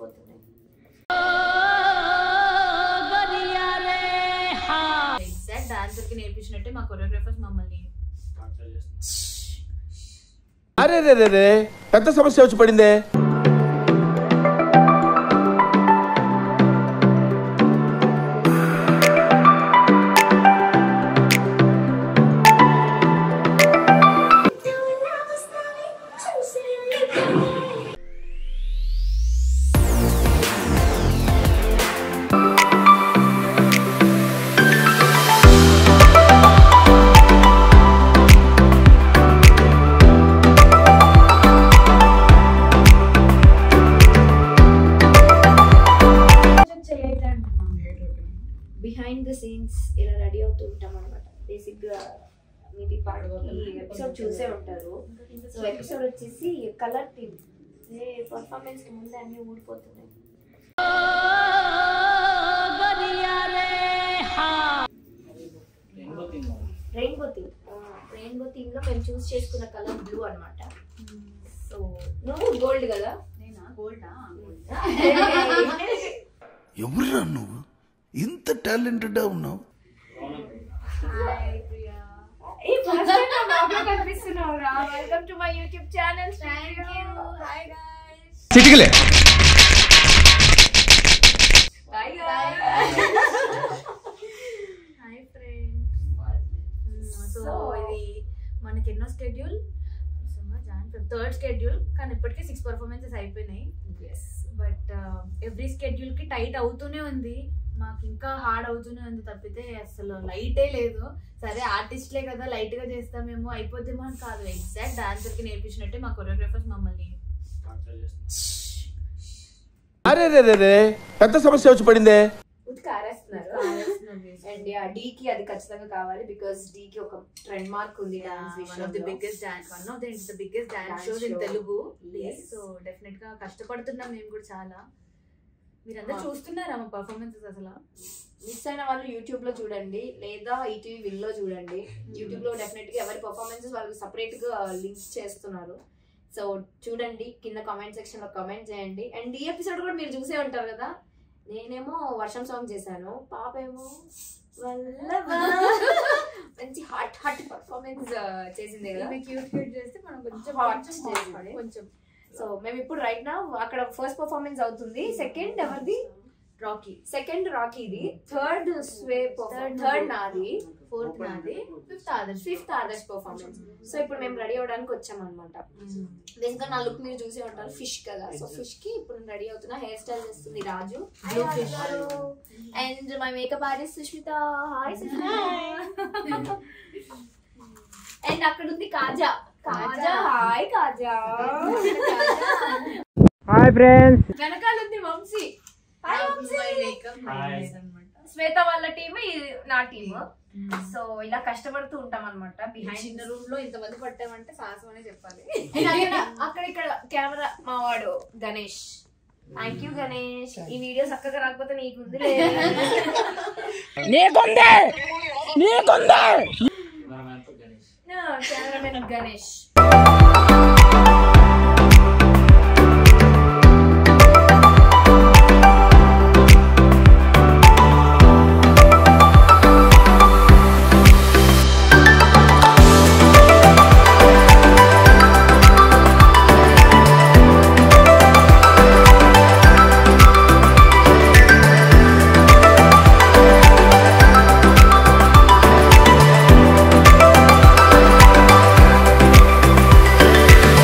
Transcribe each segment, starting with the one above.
ఊడిపోతున్నాయి exact dancer కి నేర్పించినట్టే మా choreographers మమ్మల్ని అరే రే రే రే పెద్ద సమస్య వచ్చి పడిందే బిహైండ్ ద సీన్స్ ఇలా రెడీ అవుతూ ఉంటాం అనమాట బేసిక్ గా మీది పాట ఎపిసోడ్ చూసే ఉంటారు సో ఎపిసోడ్ వచ్చేసి కలర్ థీమ్ పర్ఫార్మెన్స్ కి ముందే అన్ని ఊడిపోతున్నాయి రెయిన్బో థీమ్ రెయిన్బో థీమ్ లో మేము చూస్ చేసుకున్న కలర్ బ్లూ అన్నమాట సో నువ్వు గోల్డ్ కదా నేనా గోల్డా ఎవరురా నువ్వు ఇంత టాలెంటెడ్ ఉన్నావు ఏ ఫస్ట్ టైం నా బ్లాగ్ లో కనిపిస్తున్నావురా welcome to my YouTube channel thank you hi guys చిటికలే హాయ్ హాయ్ ఫ్రెండ్స్ సో ఇది మనకి ఎన్నో స్కెడ్యూల్ థర్డ్ స్కెడ్యూల్ కానీ ఇప్పటికే సిక్స్ పర్ఫార్మెన్సెస్ అయిపోయినాయి బట్ ఎవ్రీ స్కెడ్యూల్ కి టైట్ అవుతూనే ఉంది మాకు ఇంకా హార్డ్ అవుతూనే ఉంది తప్పితే అసలు లైటే లేదు సరే ఆర్టిస్ట్లే కదా లైట్ గా చేస్తామేమో అయిపోద్దేమో అని కాదు ఎగ్జాక్ట్ డాన్సర్ కి నేర్పించినట్టే మా కొరియోగ్రాఫర్స్ మమ్మల్ని అరే రే రే రే పెద్ద సమస్య వచ్చి పడిందే ఉతికి ఆరేస్తున్నారు అండ్ యా డీకి అది ఖచ్చితంగా కావాలి బికాస్ డీకి ఒక ట్రెండ్ మార్క్ ఉంది dance one of the biggest dance one of the the biggest dance Dance shows in show. Telugu Yes. So definite గా కష్టపడుతున్నాం మేము కూడా చాలా మీరందరూ Ah. చూస్తున్నారా మా పర్ఫార్మెన్సెస్ అసలు మిస్ అయిన వాళ్ళు యూట్యూబ్ లో చూడండి లేదా ఈటీవీ విల్ లో చూడండి యూట్యూబ్ లో డెఫినెట్ గా ఎవరి పర్ఫార్మెన్సెస్ వాళ్ళకి సపరేట్ గా లింక్స్ చేస్తున్నారు సో చూడండి కింద కామెంట్ సెక్షన్ లో కామెంట్ చేయండి అండ్ ఈ ఎపిసోడ్ కూడా మీరు చూసే ఉంటారు కదా నేనేమో వర్షం సాంగ్ చేశాను పాప ఏమో వల్లభా. మంచి హాట్ హాట్ పర్ఫార్మెన్స్ చేసింది కదా ఈమె క్యూట్ క్యూట్ చేస్తే మనం కొంచెం Hot కొంచెం చేసింది. hot, కొంచెం సో మేము ఇప్పుడు రైట్ నా అక్కడ ఫస్ట్ పర్ఫార్మెన్స్ అవుతుంది సెకండ్ ఎవరిది రాకీ సెకండ్ రాకీది థర్డ్ స్వే Third థర్డ్ నాది ఫోర్త్ నాది fifth Adarsh fifth Adarsh performance so ఇప్పుడు మేము రెడీ అవడానికి వచ్చాం అనమాట ఇంకా నా లుక్ మీరు చూసే ఉంటారు ఫిష్ కదా సో ఫిష్ కి ఇప్పుడు రెడీ అవుతున్నా హెయిర్ స్టైల్ చేస్తుంది Raju Blue fish. And my makeup artist Sushmita hi and అక్కడ ఉంది Kaja Kaja hi Kaja hi friends వెనకాల ఉంది వంశీ హాయ్ వంశీ శ్వేత వాళ్ళ టీమ్ నా టీమ్ సో ఇలా కష్టపడుతూ ఉంటాం అనమాట చిన్న బిహైండ్ రూమ్ లో ఇంతమంది పట్టామంటే సాహసం అనే చెప్పాలి అక్కడ ఇక్కడ కెమెరా మావాడు గణేష్ థ్యాంక్ యూ గణేష్ ఈ వీడియో చక్కగా రాకపోతే నీకుంది నీకుందే నీకుందే కెమెరామెన్ గణేష్ ఆ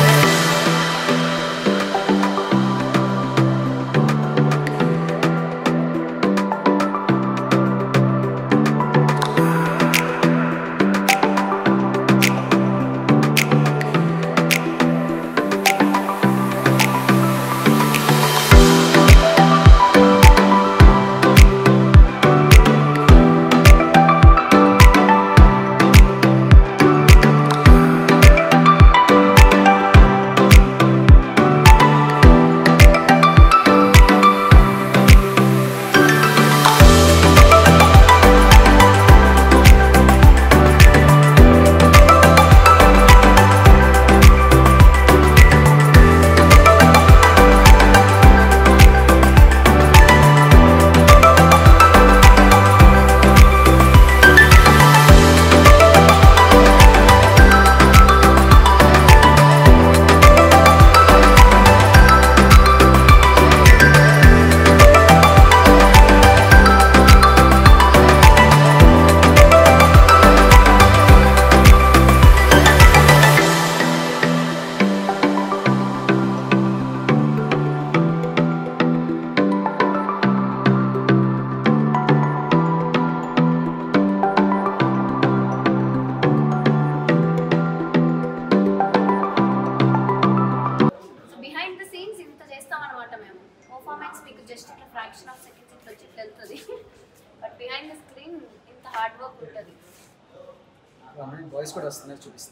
ఫ్రాక్షన్ ఆఫ్ సెకండ్స్ ఇట్లా వచ్చి వెళ్తుంది బట్ బిహైండ్ ద స్క్రీన్ ఇంత హార్డ్ వర్క్ ఉంటుంది బాయ్స్ కూడా వస్తున్నారు చూపిస్తాను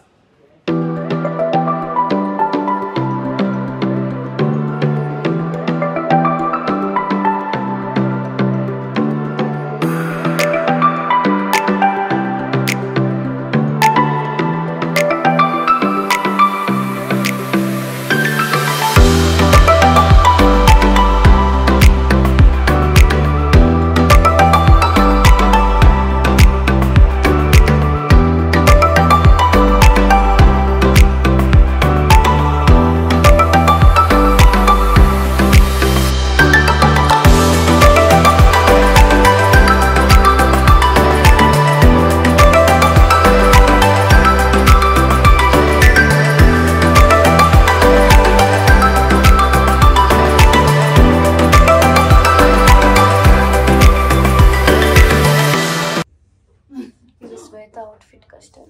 ఇది శ్వేత అవుట్ఫిట్ కష్టం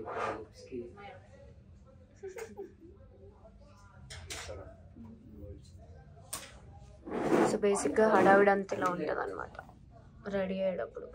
సో బేసిక్గా హడావిడి అంత ఇలా ఉంటుంది అనమాట రెడీ అయ్యేటప్పుడు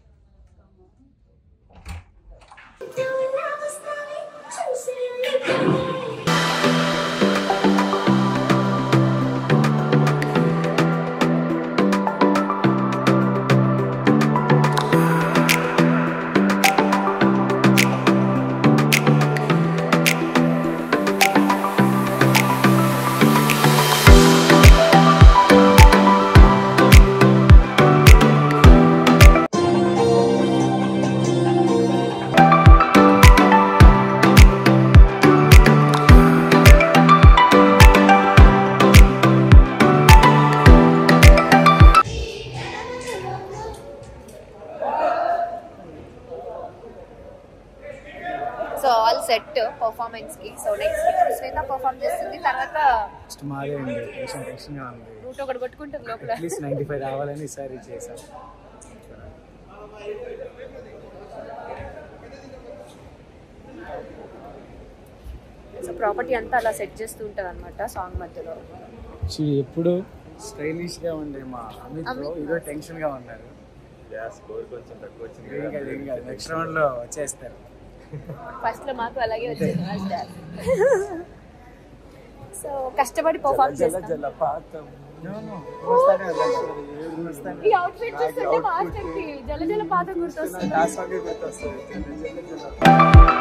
సో ఆల్ సెట్ పర్ఫార్మెన్స్ కి సో నెక్స్ట్ ఇప్పుడు శ్వేత పర్ఫార్మ్ చేస్తుంది తర్వాత ఫస్ట్ మాదే ఉంది టెన్షన్ టెన్షన్గా ఉంది రూట్ ఒకటి కొట్టుకుంటుంది లోపల అట్లీస్ట్ నైంటీ ఫైవ్ రావాలని ఈసారి చేశాం సో ప్రాపర్టీ అంతా అలా సెట్ చేస్తూ ఉంటుంది అనమాట సాంగ్ మధ్యలో సో ఎప్పుడు స్టైలిష్గా ఉండే మా అమిత్ బ్రో ఇదో టెన్షన్గా ఉన్నారు స్కోర్ కొంచెం తక్కువ వచ్చింది ఏం కాదు ఏం కాదు నెక్స్ట్ రౌండ్లో వచ్చేస్తారు ఫస్ట్ లో మాకు అలాగే వచ్చింది ఫస్ట్ సో కష్టపడి పర్ఫార్మ్ చేస్తాం జల్ల పాతం వస్తానే వస్తానే ఈ అవుట్ఫిట్ చూస్తుంటే మాస్టర్ కి జల జల పాత గుర్తొస్తుంది ఆ సాంగ్ గుర్తొస్తుంది జల్ల జల్ల జల్ల